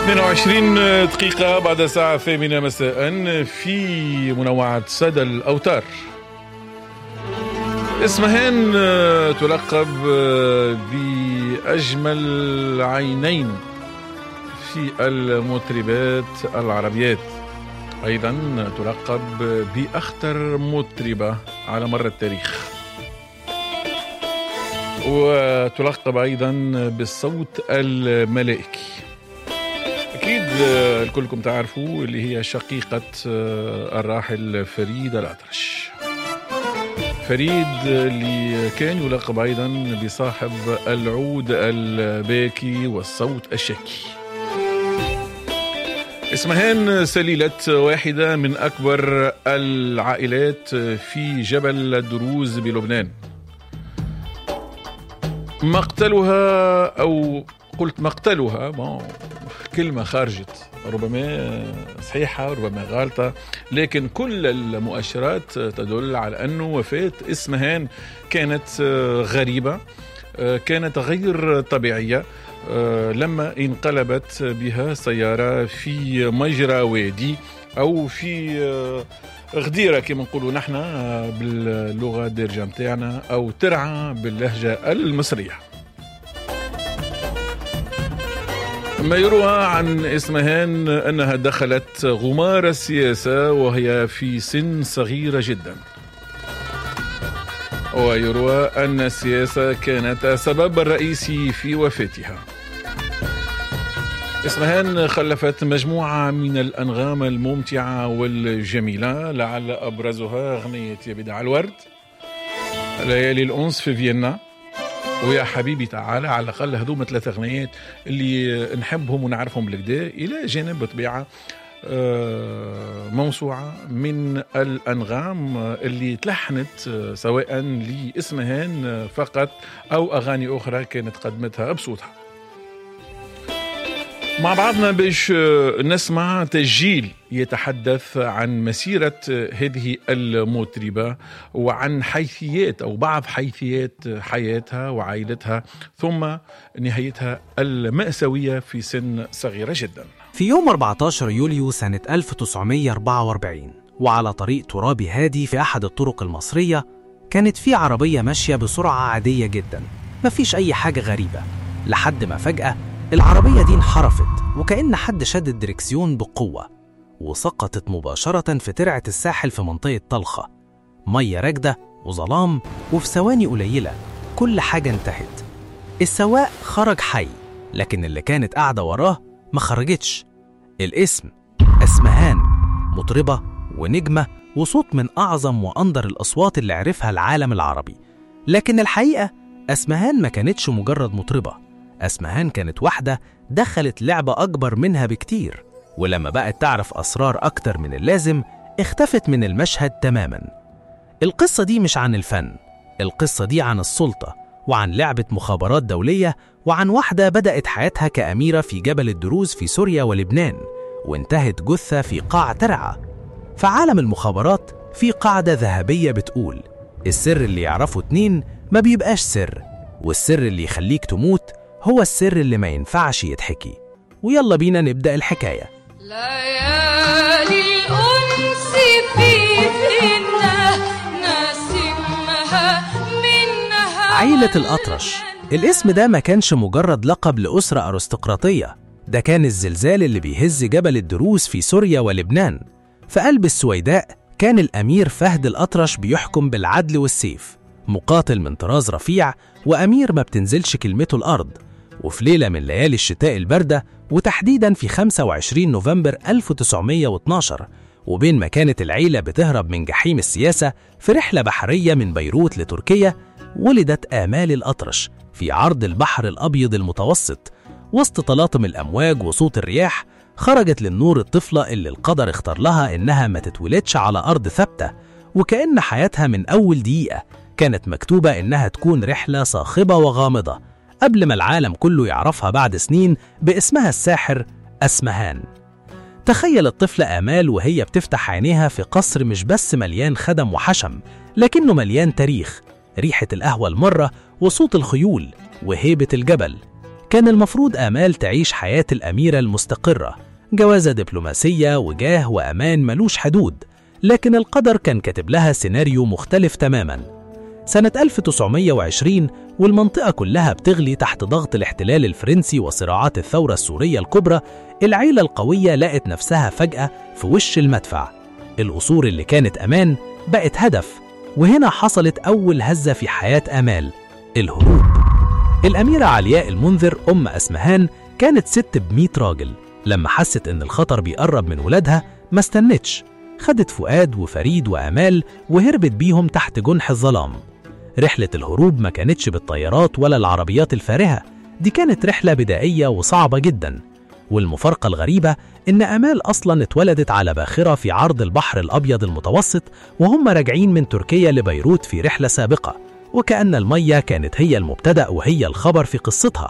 22 دقيقة بعد الساعة الثامنة مساء في منوعة سادة الأوتار اسمهان تلقب بأجمل عينين في المطربات العربيات أيضا تلقب بأخطر مطربة على مر التاريخ وتلقب أيضا بالصوت الملائكي أكيد كلكم تعرفوا اللي هي شقيقة الراحل فريد الأطرش فريد اللي كان يلقب أيضا بصاحب العود الباكي والصوت الشكي اسمهان سليلة واحدة من أكبر العائلات في جبل الدروز بلبنان مقتلها أو قلت مقتلها كلمة خرجت ربما صحيحة ربما غالطة لكن كل المؤشرات تدل على أنه وفاة اسمهان كانت غريبة كانت غير طبيعية لما انقلبت بها سيارة في مجرى وادي أو في غديرة كما نقولوا نحن باللغة الدارجة متاعنا أو ترعى باللهجة المصرية ما يروى عن اسمهان أنها دخلت غمار السياسة وهي في سن صغيرة جدا ويروى أن السياسة كانت السبب الرئيسي في وفاتها اسمهان خلفت مجموعة من الأنغام الممتعة والجميلة لعل أبرزها أغنية يا بدع الورد ليالي الأنس في فيينا ويا حبيبي تعالى على الأقل هذوما ثلاث أغنيات اللي نحبهم ونعرفهم بالكدا إلى جانب بطبيعة موسوعة من الأنغام اللي تلحنت سواء لإسمهان فقط أو أغاني أخرى كانت قدمتها بصوتها مع بعضنا باش نسمع تسجيل يتحدث عن مسيرة هذه المطربة وعن حيثيات أو بعض حيثيات حياتها وعائلتها ثم نهايتها المأساوية في سن صغيرة جدا في يوم 14 يوليو سنة 1944 وعلى طريق ترابي هادي في أحد الطرق المصرية كانت في عربية ماشية بسرعة عادية جدا مفيش أي حاجة غريبة لحد ما فجأة العربية دي انحرفت وكأن حد شد الدركسيون بقوة وسقطت مباشرة في ترعة الساحل في منطقة طلخة مية راكدة وظلام وفي ثواني قليلة كل حاجة انتهت السواق خرج حي لكن اللي كانت قاعدة وراه ما خرجتش الاسم أسمهان مطربة ونجمة وصوت من أعظم وأندر الأصوات اللي عرفها العالم العربي لكن الحقيقة أسمهان ما كانتش مجرد مطربة أسمهان كانت واحدة دخلت لعبة أكبر منها بكتير ولما بقت تعرف أسرار أكتر من اللازم اختفت من المشهد تماما القصة دي مش عن الفن القصة دي عن السلطة وعن لعبة مخابرات دولية وعن واحدة بدأت حياتها كأميرة في جبل الدروز في سوريا ولبنان وانتهت جثة في قاع ترعى في عالم المخابرات في قاعدة ذهبية بتقول السر اللي يعرفه اتنين ما بيبقاش سر والسر اللي يخليك تموت هو السر اللي ما ينفعش يتحكي ويلا بينا نبدأ الحكاية ليالي الأنس في فينا نسمها منها عيلة الأطرش الاسم ده ما كانش مجرد لقب لأسرة أرستقراطية ده كان الزلزال اللي بيهز جبل الدروز في سوريا ولبنان في قلب السويداء كان الأمير فهد الأطرش بيحكم بالعدل والسيف مقاتل من طراز رفيع وأمير ما بتنزلش كلمته الأرض وفي ليلة من ليالي الشتاء الباردة وتحديدا في 25 نوفمبر 1912 وبين ما كانت العيلة بتهرب من جحيم السياسة في رحلة بحرية من بيروت لتركيا ولدت آمال الأطرش في عرض البحر الأبيض المتوسط وسط طلاطم الأمواج وصوت الرياح خرجت للنور الطفلة اللي القدر اختار لها إنها ما تتولدش على أرض ثابتة وكأن حياتها من أول دقيقة كانت مكتوبة إنها تكون رحلة صاخبة وغامضة قبل ما العالم كله يعرفها بعد سنين باسمها الساحر أسمهان تخيل الطفلة آمال وهي بتفتح عينيها في قصر مش بس مليان خدم وحشم لكنه مليان تاريخ ريحة القهوة المرة وصوت الخيول وهيبة الجبل كان المفروض آمال تعيش حياة الأميرة المستقرة جوازة دبلوماسية وجاه وأمان ملوش حدود لكن القدر كان كاتب لها سيناريو مختلف تماما سنة 1920 والمنطقة كلها بتغلي تحت ضغط الاحتلال الفرنسي وصراعات الثورة السورية الكبرى العيلة القوية لقت نفسها فجأة في وش المدفع القصور اللي كانت أمان بقت هدف وهنا حصلت أول هزة في حياة آمال الهروب الأميرة علياء المنذر أم أسمهان كانت ست بمية راجل لما حست إن الخطر بيقرب من ولادها ما استنتش خدت فؤاد وفريد وآمال وهربت بيهم تحت جنح الظلام رحلة الهروب ما كانتش بالطيارات ولا العربيات الفارهة دي كانت رحلة بدائية وصعبة جدا والمفارقة الغريبة إن أمال أصلا اتولدت على باخرة في عرض البحر الأبيض المتوسط وهم راجعين من تركيا لبيروت في رحلة سابقة وكأن المية كانت هي المبتدأ وهي الخبر في قصتها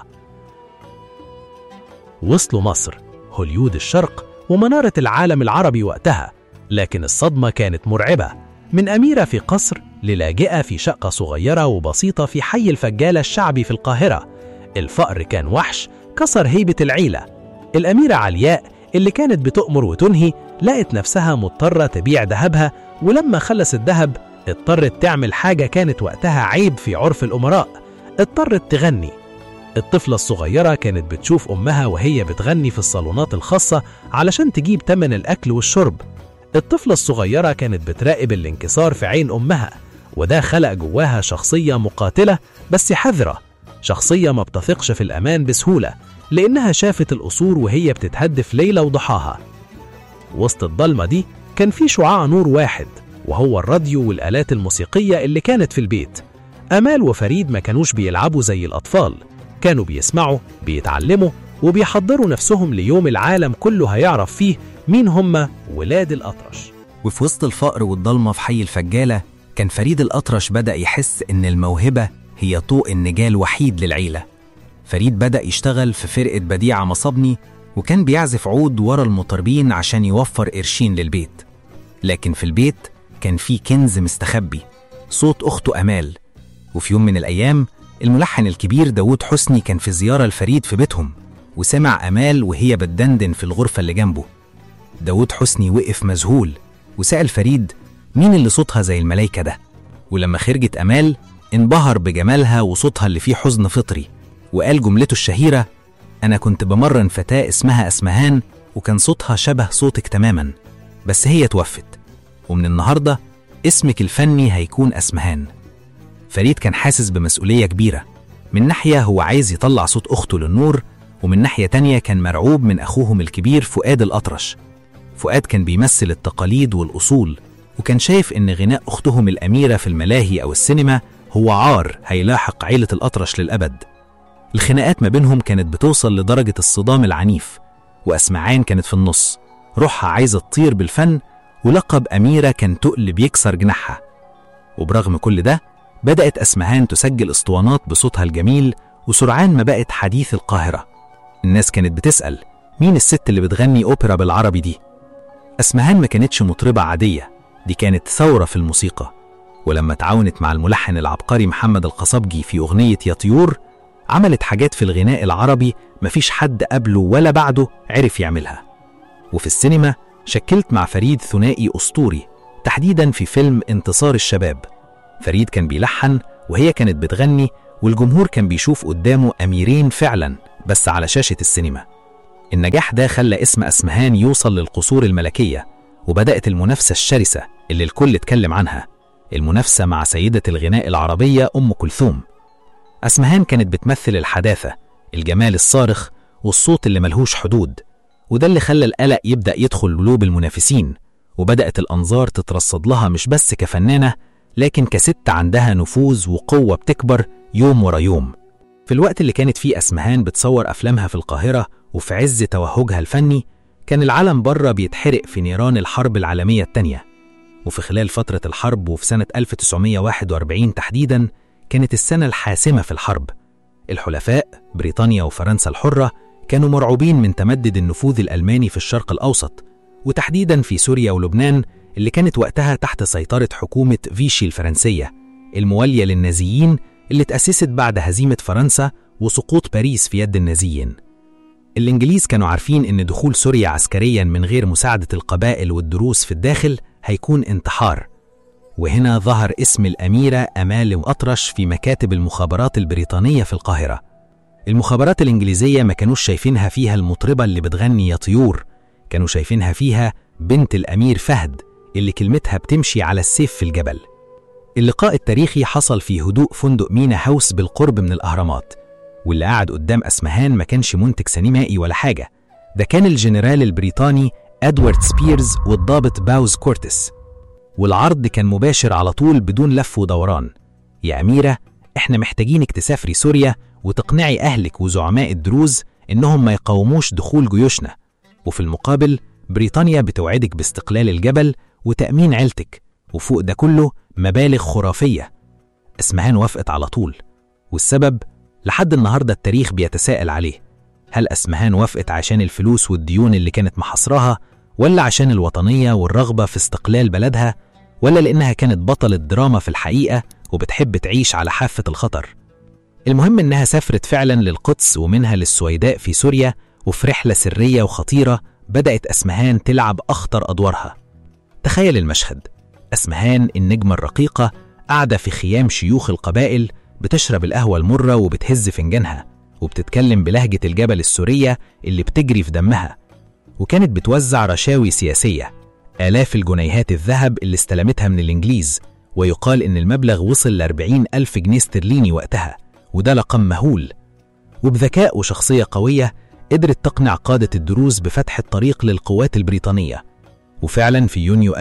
وصلوا مصر هوليود الشرق ومنارة العالم العربي وقتها لكن الصدمة كانت مرعبة من أميرة في قصر للاجئة في شقة صغيرة وبسيطة في حي الفجالة الشعبي في القاهرة الفقر كان وحش كسر هيبة العيلة الأميرة علياء اللي كانت بتؤمر وتنهي لقت نفسها مضطرة تبيع ذهبها ولما خلص الذهب اضطرت تعمل حاجة كانت وقتها عيب في عرف الأمراء اضطرت تغني الطفلة الصغيرة كانت بتشوف أمها وهي بتغني في الصالونات الخاصة علشان تجيب تمن الأكل والشرب الطفلة الصغيرة كانت بتراقب الانكسار في عين أمها وده خلق جواها شخصية مقاتلة بس حذرة شخصية ما بتثقش في الأمان بسهولة لأنها شافت القصور وهي بتتهدف ليلة وضحاها وسط الضلمة دي كان في شعاع نور واحد وهو الراديو والآلات الموسيقية اللي كانت في البيت أمال وفريد ما كانوش بيلعبوا زي الأطفال كانوا بيسمعوا بيتعلموا وبيحضروا نفسهم ليوم العالم كله هيعرف فيه مين هم ولاد الأطرش وفي وسط الفقر والضلمة في حي الفجالة كان فريد الأطرش بدأ يحس إن الموهبة هي طوق النجاة الوحيد للعيلة فريد بدأ يشتغل في فرقة بديعة مصابني وكان بيعزف عود ورا المطربين عشان يوفر قرشين للبيت لكن في البيت كان في كنز مستخبي صوت أخته أمال وفي يوم من الأيام الملحن الكبير داود حسني كان في زيارة لفريد في بيتهم وسمع أمال وهي بتدندن في الغرفة اللي جنبه داود حسني وقف مذهول وسأل فريد مين اللي صوتها زي الملايكة ده ولما خرجت أمال انبهر بجمالها وصوتها اللي فيه حزن فطري وقال جملته الشهيرة أنا كنت بمرن فتاة اسمها أسمهان وكان صوتها شبه صوتك تماما بس هي توفت ومن النهاردة اسمك الفني هيكون أسمهان فريد كان حاسس بمسؤولية كبيرة من ناحية هو عايز يطلع صوت أخته للنور ومن ناحية تانية كان مرعوب من أخوهم الكبير فؤاد الأطرش فؤاد كان بيمثل التقاليد والأصول وكان شايف إن غناء أختهم الأميرة في الملاهي أو السينما هو عار هيلاحق عيلة الأطرش للأبد الخناقات ما بينهم كانت بتوصل لدرجة الصدام العنيف وأسمعان كانت في النص روحها عايزة تطير بالفن ولقب أميرة كان تقل بيكسر جناحها وبرغم كل ده بدأت أسمهان تسجل اسطوانات بصوتها الجميل وسرعان ما بقت حديث القاهرة الناس كانت بتسأل مين الست اللي بتغني أوبرا بالعربي دي؟ أسمهان ما كانتش مطربة عادية دي كانت ثورة في الموسيقى ولما تعاونت مع الملحن العبقري محمد القصبجي في أغنية يا طيور عملت حاجات في الغناء العربي مفيش حد قبله ولا بعده عرف يعملها وفي السينما شكلت مع فريد ثنائي أسطوري تحديدا في فيلم انتصار الشباب فريد كان بيلحن وهي كانت بتغني والجمهور كان بيشوف قدامه أميرين فعلا بس على شاشة السينما النجاح ده خلى اسم أسمهان يوصل للقصور الملكية وبدأت المنافسة الشرسة اللي الكل اتكلم عنها المنافسة مع سيدة الغناء العربية أم كلثوم أسمهان كانت بتمثل الحداثة الجمال الصارخ والصوت اللي ملهوش حدود وده اللي خلى القلق يبدأ يدخل قلوب المنافسين وبدأت الأنظار تترصد لها مش بس كفنانة لكن كست عندها نفوذ وقوة بتكبر يوم ورا يوم في الوقت اللي كانت فيه أسمهان بتصور أفلامها في القاهرة وفي عز توهجها الفني كان العالم بره بيتحرق في نيران الحرب العالمية التانية وفي خلال فترة الحرب وفي سنة 1941 تحديدا كانت السنة الحاسمة في الحرب الحلفاء بريطانيا وفرنسا الحرة كانوا مرعوبين من تمدد النفوذ الألماني في الشرق الأوسط وتحديدا في سوريا ولبنان اللي كانت وقتها تحت سيطرة حكومة فيشي الفرنسية الموالية للنازيين اللي تأسست بعد هزيمة فرنسا وسقوط باريس في يد النازيين الإنجليز كانوا عارفين إن دخول سوريا عسكريا من غير مساعدة القبائل والدروس في الداخل هيكون انتحار وهنا ظهر اسم الأميرة أمال أطرش في مكاتب المخابرات البريطانية في القاهرة المخابرات الإنجليزية ما كانوش شايفينها فيها المطربة اللي بتغني يا طيور كانوا شايفينها فيها بنت الأمير فهد اللي كلمتها بتمشي على السيف في الجبل اللقاء التاريخي حصل في هدوء فندق مينا هاوس بالقرب من الأهرامات واللي قعد قدام أسمهان ما كانش منتج سينمائي ولا حاجة ده كان الجنرال البريطاني أدوارد سبيرز والضابط باوز كورتس والعرض كان مباشر على طول بدون لف ودوران يا أميرة إحنا محتاجينك تسافري سوريا وتقنعي أهلك وزعماء الدروز إنهم ما يقاوموش دخول جيوشنا وفي المقابل بريطانيا بتوعدك باستقلال الجبل وتأمين عيلتك وفوق ده كله مبالغ خرافية اسمهان وافقت على طول والسبب لحد النهاردة التاريخ بيتساءل عليه هل أسمهان وافقت عشان الفلوس والديون اللي كانت محاصراها ولا عشان الوطنية والرغبة في استقلال بلدها ولا لأنها كانت بطلة دراما في الحقيقة وبتحب تعيش على حافة الخطر المهم إنها سافرت فعلا للقدس ومنها للسويداء في سوريا وفي رحلة سرية وخطيرة بدأت أسمهان تلعب أخطر أدوارها تخيل المشهد أسمهان النجمة الرقيقة قاعدة في خيام شيوخ القبائل بتشرب القهوة المرة وبتهز فنجانها وبتتكلم بلهجة الجبل السورية اللي بتجري في دمها وكانت بتوزع رشاوي سياسية آلاف الجنيهات الذهب اللي استلمتها من الإنجليز ويقال إن المبلغ وصل ل 40 ألف جنيه استرليني وقتها وده رقم مهول وبذكاء وشخصية قوية قدرت تقنع قادة الدروز بفتح الطريق للقوات البريطانية وفعلا في يونيو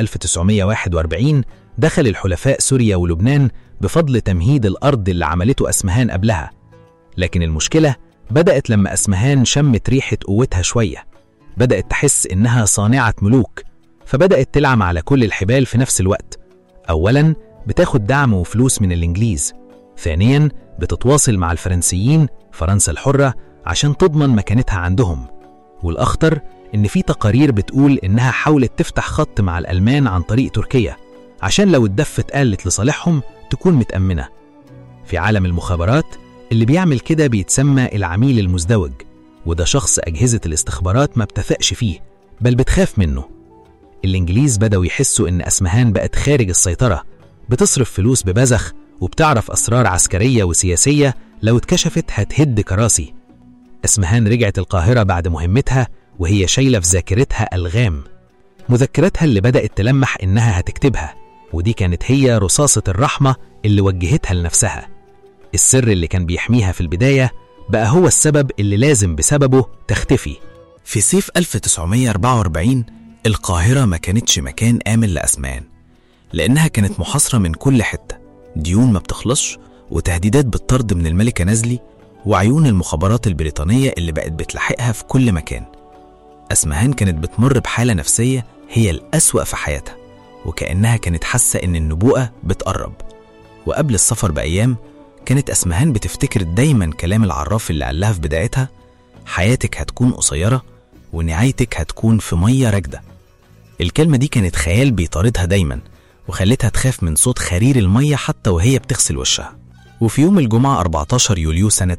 1941 دخل الحلفاء سوريا ولبنان بفضل تمهيد الأرض اللي عملته أسمهان قبلها لكن المشكلة بدأت لما أسمهان شمت ريحة قوتها شوية بدأت تحس إنها صانعة ملوك فبدأت تلعب على كل الحبال في نفس الوقت أولا بتاخد دعم وفلوس من الإنجليز ثانيا بتتواصل مع الفرنسيين فرنسا الحرة عشان تضمن مكانتها عندهم والأخطر إن في تقارير بتقول إنها حاولت تفتح خط مع الألمان عن طريق تركيا عشان لو الدفة اتقلت لصالحهم تكون متأمنة في عالم المخابرات اللي بيعمل كده بيتسمى العميل المزدوج وده شخص أجهزة الاستخبارات ما بتثقش فيه بل بتخاف منه الإنجليز بدأوا يحسوا إن أسمهان بقت خارج السيطرة بتصرف فلوس ببذخ وبتعرف أسرار عسكرية وسياسية لو اتكشفت هتهد كراسي أسمهان رجعت القاهرة بعد مهمتها وهي شايلة في ذاكرتها ألغام مذكراتها اللي بدأت تلمح إنها هتكتبها ودي كانت هي رصاصة الرحمة اللي وجهتها لنفسها السر اللي كان بيحميها في البداية بقى هو السبب اللي لازم بسببه تختفي في صيف 1944 القاهرة ما كانتش مكان آمن لأسمان لأنها كانت محاصرة من كل حتة ديون ما بتخلصش وتهديدات بالطرد من الملكة نازلي وعيون المخابرات البريطانية اللي بقت بتلاحقها في كل مكان أسمهان كانت بتمر بحالة نفسية هي الأسوأ في حياتها وكأنها كانت حاسة إن النبوءة بتقرب وقبل السفر بأيام كانت أسمهان بتفتكر دايما كلام العراف اللي قال لها في بدايتها حياتك هتكون قصيرة ونهايتك هتكون في مية راكدة الكلمة دي كانت خيال بيطاردها دايما وخلتها تخاف من صوت خرير المية حتى وهي بتغسل وشها وفي يوم الجمعة 14 يوليو سنة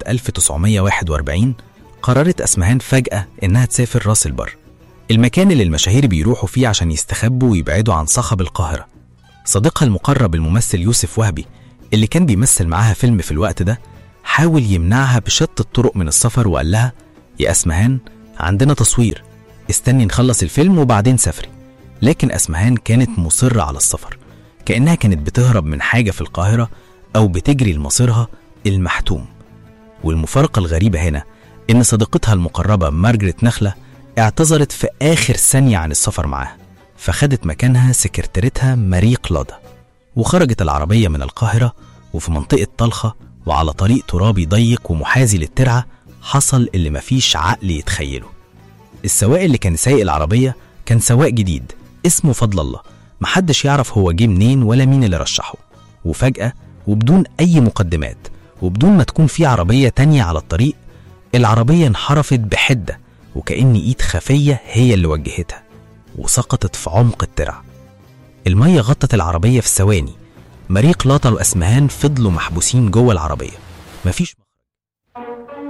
1941 قررت أسمهان فجأة إنها تسافر راس البر المكان اللي المشاهير بيروحوا فيه عشان يستخبوا ويبعدوا عن صخب القاهرة صديقها المقرب الممثل يوسف وهبي اللي كان بيمثل معاها فيلم في الوقت ده حاول يمنعها بشتى الطرق من السفر وقال لها يا أسمهان عندنا تصوير استني نخلص الفيلم وبعدين سافري لكن أسمهان كانت مصرة على السفر كأنها كانت بتهرب من حاجة في القاهرة أو بتجري لمصيرها المحتوم والمفارقة الغريبة هنا إن صديقتها المقربة مارجريت نخلة اعتذرت في آخر ثانية عن السفر معاها فخدت مكانها سكرتيرتها ماري كلادا وخرجت العربية من القاهرة وفي منطقة طلخة وعلى طريق ترابي ضيق ومحاذي للترعة حصل اللي مفيش عقل يتخيله السواق اللي كان سايق العربية كان سواق جديد اسمه فضل الله محدش يعرف هو جه منين ولا مين اللي رشحه وفجأة وبدون أي مقدمات وبدون ما تكون في عربية تانية على الطريق العربية انحرفت بحدة وكأن إيد خفية هي اللي وجهتها وسقطت في عمق الترع المية غطت العربية في ثواني مريق لاطة وأسمهان فضلوا محبوسين جوه العربية مفيش